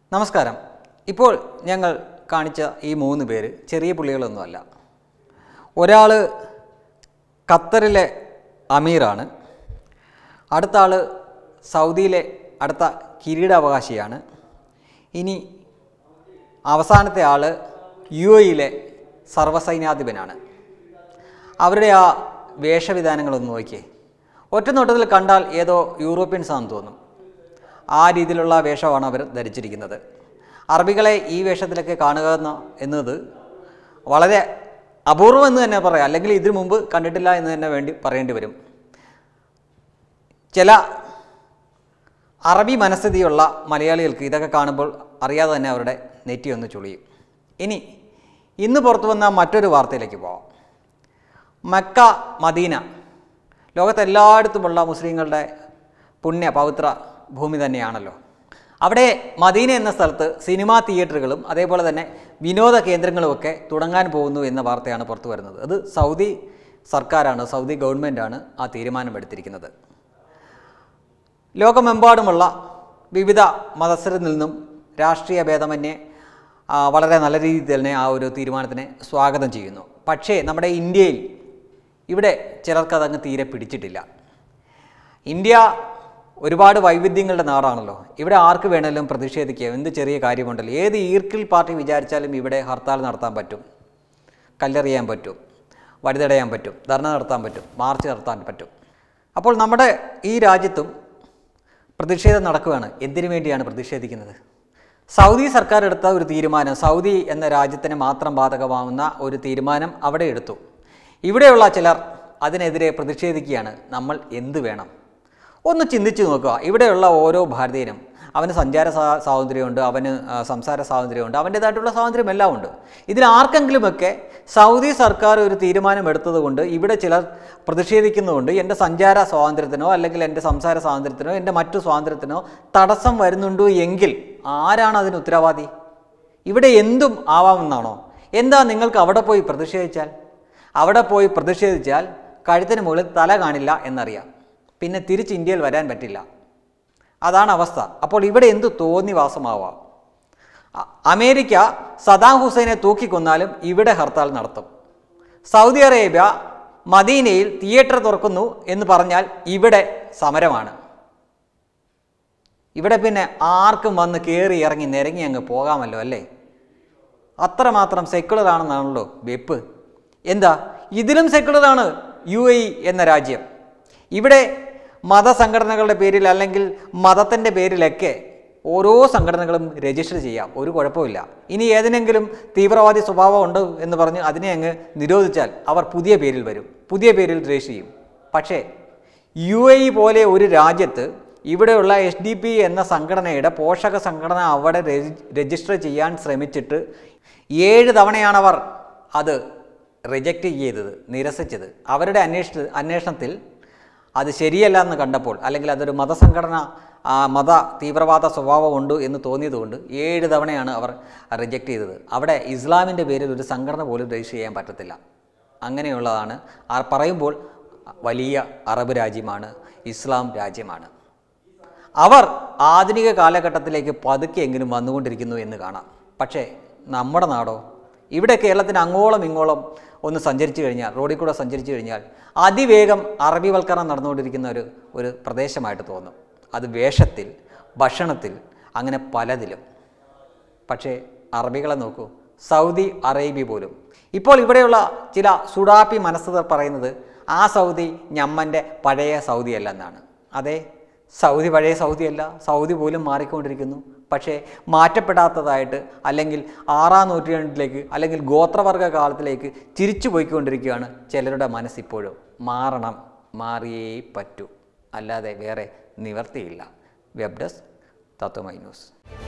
നമസ്കാരം ഇപ്പോൾ ഞങ്ങൾ കാണിച്ച ഈ മൂന്ന് പേര് ചെറിയ പുള്ളികളൊന്നുമല്ല ഒരാൾ ഖത്തറിലെ അമീറാണ് അടുത്ത ആൾ സൗദിയിലെ അടുത്ത കിരീടാവകാശിയാണ് ഇനി അവസാനത്തെ ആൾ യു എയിലെ സർവ്വസൈന്യാധിപനാണ് അവരുടെ ആ വേഷവിധാനങ്ങളൊന്ന് നോക്കിയേ ഒറ്റ നോട്ടത്തിൽ കണ്ടാൽ ഏതോ യൂറോപ്യൻസ് ആണെന്ന് തോന്നും ആ രീതിയിലുള്ള വേഷമാണ് അവർ ധരിച്ചിരിക്കുന്നത് അറബികളെ ഈ വേഷത്തിലൊക്കെ കാണുക എന്ന എന്നത് വളരെ അപൂർവം എന്ന് തന്നെ പറയാം അല്ലെങ്കിൽ ഇതിനു മുമ്പ് കണ്ടിട്ടില്ല എന്ന് തന്നെ വേണ്ടി പറയേണ്ടി വരും ചില അറബി മനസ്ഥിതിയുള്ള മലയാളികൾക്ക് ഇതൊക്കെ കാണുമ്പോൾ അറിയാതെ തന്നെ അവരുടെ നെറ്റി ഒന്ന് ചുളിയും ഇനി ഇന്ന് പുറത്തു വന്ന മറ്റൊരു വാർത്തയിലേക്ക് പോവാം മക്ക മദീന ലോകത്തെല്ലായിടത്തുമുള്ള മുസ്ലിങ്ങളുടെ പുണ്യ പവിത്ര ഭൂമി തന്നെയാണല്ലോ അവിടെ മദീന എന്ന സ്ഥലത്ത് സിനിമാ തിയേറ്ററുകളും അതേപോലെ തന്നെ വിനോദ കേന്ദ്രങ്ങളുമൊക്കെ തുടങ്ങാൻ പോകുന്നു എന്ന വാർത്തയാണ് പുറത്തു വരുന്നത് അത് സൗദി സർക്കാരാണ് സൗദി ഗവൺമെൻറ്റാണ് ആ തീരുമാനമെടുത്തിരിക്കുന്നത് ലോകമെമ്പാടുമുള്ള വിവിധ മതസ്ഥരിൽ നിന്നും രാഷ്ട്രീയ ഭേദമന്യേ ആ, വളരെ നല്ല രീതിയിൽ തന്നെ ആ ഒരു തീരുമാനത്തിനെ സ്വാഗതം ചെയ്യുന്നു പക്ഷേ നമ്മുടെ ഇന്ത്യയിൽ ഇവിടെ ചിലർക്കതങ്ങ് തീരെ പിടിച്ചിട്ടില്ല ഇന്ത്യ ഒരുപാട് വൈവിധ്യങ്ങളുടെ നാടാണല്ലോ ഇവിടെ ആർക്ക് വേണമെങ്കിലും പ്രതിഷേധിക്കുക എന്ത് ചെറിയ കാര്യമുണ്ടല്ലോ ഏത് ഈർക്കിൽ പാർട്ടി വിചാരിച്ചാലും ഇവിടെ ഹർത്താൽ നടത്താൻ പറ്റും കല്ലെറിയാൻ പറ്റും വഴിതടയാൻ പറ്റും ധർണ നടത്താൻ പറ്റും മാർച്ച് നടത്താൻ പറ്റും അപ്പോൾ നമ്മുടെ ഈ രാജ്യത്തും പ്രതിഷേധം നടക്കുകയാണ് എന്തിനു വേണ്ടിയാണ് പ്രതിഷേധിക്കുന്നത് സൗദി സർക്കാർ എടുത്ത ഒരു തീരുമാനം സൗദി എന്ന രാജ്യത്തിന് മാത്രം ബാധകമാവുന്ന ഒരു തീരുമാനം അവിടെ എടുത്തു ഇവിടെയുള്ള ചിലർ അതിനെതിരെ പ്രതിഷേധിക്കുകയാണ് നമ്മൾ എന്ത് വേണം ഒന്ന് ചിന്തിച്ചു നോക്കുക ഇവിടെയുള്ള ഓരോ ഭാരതീയനും അവന് സഞ്ചാര സ്വാ- സ്വാതന്ത്ര്യമുണ്ട് അവന് ആ, സംസാര സ്വാതന്ത്ര്യമുണ്ട് അവൻ്റേതായിട്ടുള്ള സ്വാതന്ത്ര്യം എല്ലാം ഉണ്ട് ഇതിൽ ആർക്കെങ്കിലുമൊക്കെ സൗദി സർക്കാർ ഒരു തീരുമാനം എടുത്തതുകൊണ്ട് ഇവിടെ ചിലർ പ്രതിഷേധിക്കുന്നുണ്ട് എൻ്റെ സഞ്ചാര സ്വാതന്ത്ര്യത്തിനോ അല്ലെങ്കിൽ എൻ്റെ സംസാര സ്വാതന്ത്ര്യത്തിനോ എൻ്റെ മറ്റു സ്വാതന്ത്ര്യത്തിനോ തടസ്സം വരുന്നുണ്ട് എങ്കിൽ ആരാണ് അതിന് ഉത്തരവാദി ഇവിടെ എന്തും ആവാമെന്നാണോ എന്താ നിങ്ങൾക്ക് അവിടെ പോയി പ്രതിഷേധിച്ചാൽ അവിടെ പോയി പ്രതിഷേധിച്ചാൽ കഴുത്തിന് മുകളിൽ തല കാണില്ല എന്നറിയാം പിന്നെ തിരിച്ച് ഇന്ത്യയിൽ വരാൻ പറ്റില്ല അതാണ് അവസ്ഥ അപ്പോൾ ഇവിടെ എന്ത് തോന്നിവാസമാവാം അ- അമേരിക്ക സദാം ഹുസൈനെ തൂക്കിക്കൊന്നാലും ഇവിടെ ഹർത്താൽ നടത്തും സൗദി അറേബ്യ മദീനയിൽ തിയേറ്റർ തുറക്കുന്നു എന്ന് പറഞ്ഞാൽ ഇവിടെ സമരമാണ് ഇവിടെ പിന്നെ ആർക്കും വന്ന് കയറി ഇറങ്ങി നിരങ്ങി അങ്ങ് പോകാമല്ലോ അല്ലേ അത്രമാത്രം സെക്കുലർ ആണെന്നാണല്ലോ വെപ്പ് എന്താ ഇതിലും സെക്കുലറാണ് യു എ ഇ എന്ന രാജ്യം ഇവിടെ മതസംഘടനകളുടെ പേരിൽ അല്ലെങ്കിൽ മതത്തിൻ്റെ പേരിലൊക്കെ ഓരോ സംഘടനകളും രജിസ്റ്റർ ചെയ്യാം ഒരു കുഴപ്പമില്ല ഇനി ഏതിനെങ്കിലും തീവ്രവാദി സ്വഭാവം ഉണ്ട് എന്ന് പറഞ്ഞ് അതിനെ അങ്ങ് നിരോധിച്ചാൽ അവർ പുതിയ പേരിൽ വരും പുതിയ പേരിൽ രജിസ്റ്റർ ചെയ്യും പക്ഷേ യു എ ഇ പോലെ ഒരു രാജ്യത്ത് ഇവിടെയുള്ള എസ് ഡി പി എന്ന സംഘടനയുടെ പോഷക സംഘടന അവിടെ രജി- രജിസ്റ്റർ ചെയ്യാൻ ശ്രമിച്ചിട്ട് ഏഴ് തവണയാണ് അവർ അത് റിജക്റ്റ് ചെയ്തത് നിരസിച്ചത് അവരുടെ അന്വേഷണ അന്വേഷണത്തിൽ അത് ശരിയല്ല എന്ന് കണ്ടപ്പോൾ അല്ലെങ്കിൽ അതൊരു മതസംഘടന ആ, മത തീവ്രവാദ സ്വഭാവം ഉണ്ട് എന്ന് തോന്നിയതുകൊണ്ട് ഏഴ് തവണയാണ് അവർ റിജക്റ്റ് ചെയ്തത് അവിടെ ഇസ്ലാമിൻ്റെ പേരിൽ ഒരു സംഘടന പോലും രജിസ്റ്റർ ചെയ്യാൻ പറ്റത്തില്ല അങ്ങനെയുള്ളതാണ് ആ പറയുമ്പോൾ വലിയ അറബ് രാജ്യമാണ് ഇസ്ലാം രാജ്യമാണ് അവർ ആധുനിക കാലഘട്ടത്തിലേക്ക് പതുക്കെയെങ്കിലും വന്നുകൊണ്ടിരിക്കുന്നു എന്ന് കാണാം പക്ഷേ നമ്മുടെ നാടോ ഇവിടെ കേരളത്തിന് അങ്ങോളം ഇങ്ങോളം ഒന്ന് സഞ്ചരിച്ചു കഴിഞ്ഞാൽ റോഡിൽ കൂടെ സഞ്ചരിച്ചു കഴിഞ്ഞാൽ അതിവേഗം അറബിവൽക്കരണം നടന്നുകൊണ്ടിരിക്കുന്ന ഒരു ഒരു പ്രദേശമായിട്ട് തോന്നും അത് വേഷത്തിൽ ഭക്ഷണത്തിൽ അങ്ങനെ പലതിലും പക്ഷേ അറബികളെ നോക്കൂ സൗദി അറേബ്യ പോലും ഇപ്പോൾ ഇവിടെയുള്ള ചില സുഡാപ്പി മനസ്സുകൾ പറയുന്നത് ആ സൗദി ഞമ്മൻ്റെ പഴയ സൗദി അല്ല എന്നാണ് അതെ സൗദി പഴയ സൗദി അല്ല സൗദി പോലും മാറിക്കൊണ്ടിരിക്കുന്നു പക്ഷേ മാറ്റപ്പെടാത്തതായിട്ട് അല്ലെങ്കിൽ ആറാം നൂറ്റാണ്ടിലേക്ക് അല്ലെങ്കിൽ ഗോത്രവർഗ കാലത്തിലേക്ക് തിരിച്ചു പോയിക്കൊണ്ടിരിക്കുകയാണ് ചിലരുടെ മനസ്സിപ്പോഴും മാറണം മാറിയേ പറ്റൂ അല്ലാതെ വേറെ നിവർത്തിയില്ല വെബ് ഡെസ്ക് തത്വമൈ ന്യൂസ്